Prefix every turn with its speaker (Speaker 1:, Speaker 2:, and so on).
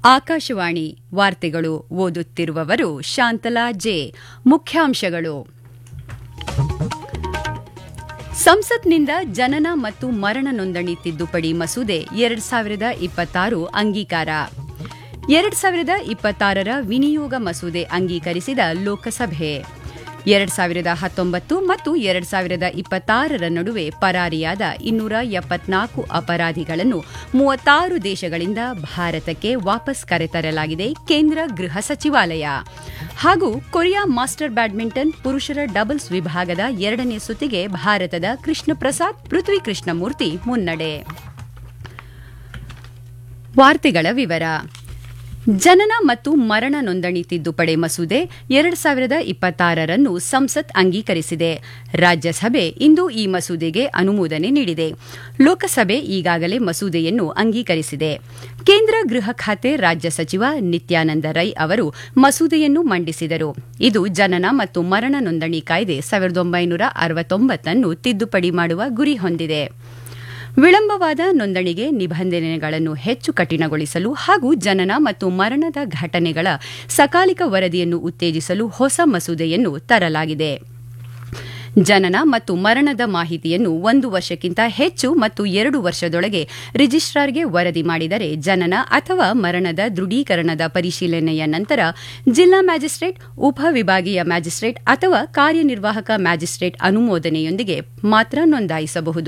Speaker 1: ಆಕಾಶವಾಣಿ ವಾರ್ತೆಗಳು ಓದುತ್ತಿರುವವರು ಶಾಂತಲಾ ಜೆ ಮುಖ್ಯಾಂಶಗಳು ಸಂಸತ್ನಿಂದ ಜನನ ಮತ್ತು ಮರಣ ನೋಂದಣಿ ತಿದ್ದುಪಡಿ ಮಸೂದೆ ಎರಡ್ ಸಾವಿರದ ಇಪ್ಪತ್ತಾರು ಅಂಗೀಕಾರ ಎರಡ್ ಸಾವಿರದ ಇಪ್ಪತ್ತಾರರ ವಿನಿಯೋಗ ಮಸೂದೆ ಅಂಗೀಕರಿಸಿದ ಲೋಕಸಭೆ ಎರಡ್ ಸಾವಿರದ ಹತ್ತೊಂಬತ್ತು ಮತ್ತು ಎರಡ್ ಸಾವಿರದ ಇಪ್ಪತ್ತಾರರ ನಡುವೆ ಪರಾರಿಯಾದ ಇನ್ನೂರ ಎಪ್ಪತ್ನಾಲ್ಕು ಅಪರಾಧಿಗಳನ್ನು ಮೂವತ್ತಾರು ದೇಶಗಳಿಂದ ಭಾರತಕ್ಕೆ ವಾಪಸ್ ಕರೆತರಲಾಗಿದೆ ಕೇಂದ್ರ ಗೃಹ ಸಚಿವಾಲಯ ಹಾಗೂ ಕೊರಿಯಾ ಮಾಸ್ಟರ್ ಬ್ಯಾಡ್ಮಿಂಟನ್ ಪುರುಷರ ಡಬಲ್ಸ್ ವಿಭಾಗದ ಎರಡನೇ ಸುತ್ತಿಗೆ ಭಾರತದ ಕೃಷ್ಣ ಪ್ರಸಾದ್ ಪೃಥ್ವಿ ಕೃಷ್ಣಮೂರ್ತಿ ಮುನ್ನಡೆ ವಾರ್ತೆಗಳ ವಿವರ ಜನನ ಮತ್ತು ಮರಣ ನೋಂದಣಿ ತಿದ್ದುಪಡಿ ಮಸೂದೆ ಎರಡ್ ಸಾವಿರದ ಇಪ್ಪತ್ತಾರರನ್ನು ಸಂಸತ್ ಅಂಗೀಕರಿಸಿದೆ ರಾಜ್ಯಸಭೆ ಇಂದು ಈ ಮಸೂದೆಗೆ ಅನುಮೋದನೆ ನೀಡಿದೆ ಲೋಕಸಭೆ ಈಗಾಗಲೇ ಮಸೂದೆಯನ್ನು ಅಂಗೀಕರಿಸಿದೆ ಕೇಂದ್ರ ಗೃಹ ಖಾತೆ ರಾಜ್ಯ ಸಚಿವ ನಿತ್ಯಾನಂದ ರೈ ಅವರು ಮಸೂದೆಯನ್ನು ಮಂಡಿಸಿದರು ಇದು ಜನನ ಮತ್ತು ಮರಣ ನೋಂದಣಿ ಕಾಯ್ದೆ ಸಾವಿರದ ಒಂಬೈನೂರ ಅರವತ್ತೊಂಬತ್ತನ್ನು ತಿದ್ದುಪಡಿ ಮಾಡುವ ಗುರಿ ಹೊಂದಿದೆ ವಿಳಂಬವಾದ ನೋಂದಣಿಗೆ ನಿಬಂಧನೆಗಳನ್ನು ಹೆಚ್ಚು ಕಠಿಣಗೊಳಿಸಲು ಹಾಗೂ ಜನನ ಮತ್ತು ಮರಣದ ಘಟನೆಗಳ ಸಕಾಲಿಕ ವರದಿಯನ್ನು ಉತ್ತೇಜಿಸಲು ಹೊಸ ಮಸೂದೆಯನ್ನು ತರಲಾಗಿದೆ ಜನನ ಮತ್ತು ಮರಣದ ಮಾಹಿತಿಯನ್ನು ಒಂದು ವರ್ಷಕ್ಕಿಂತ ಹೆಚ್ಚು ಮತ್ತು ಎರಡು ವರ್ಷದೊಳಗೆ ರಿಜಿಸ್ಟ್ರಾರ್ಗೆ ವರದಿ ಮಾಡಿದರೆ ಜನನ ಅಥವಾ ಮರಣದ ದೃಢೀಕರಣದ ಪರಿಶೀಲನೆಯ ನಂತರ ಜಿಲ್ಲಾ ಮ್ಯಾಜಿಸ್ಟ್ರೇಟ್ ಉಪವಿಭಾಗೀಯ ಮ್ಯಾಜಿಸ್ಟ್ರೇಟ್ ಅಥವಾ ಕಾರ್ಯನಿರ್ವಾಹಕ ಮ್ಯಾಜಿಸ್ಟ್ರೇಟ್ ಅನುಮೋದನೆಯೊಂದಿಗೆ ಮಾತ್ರ ನೋಂದಾಯಿಸಬಹುದು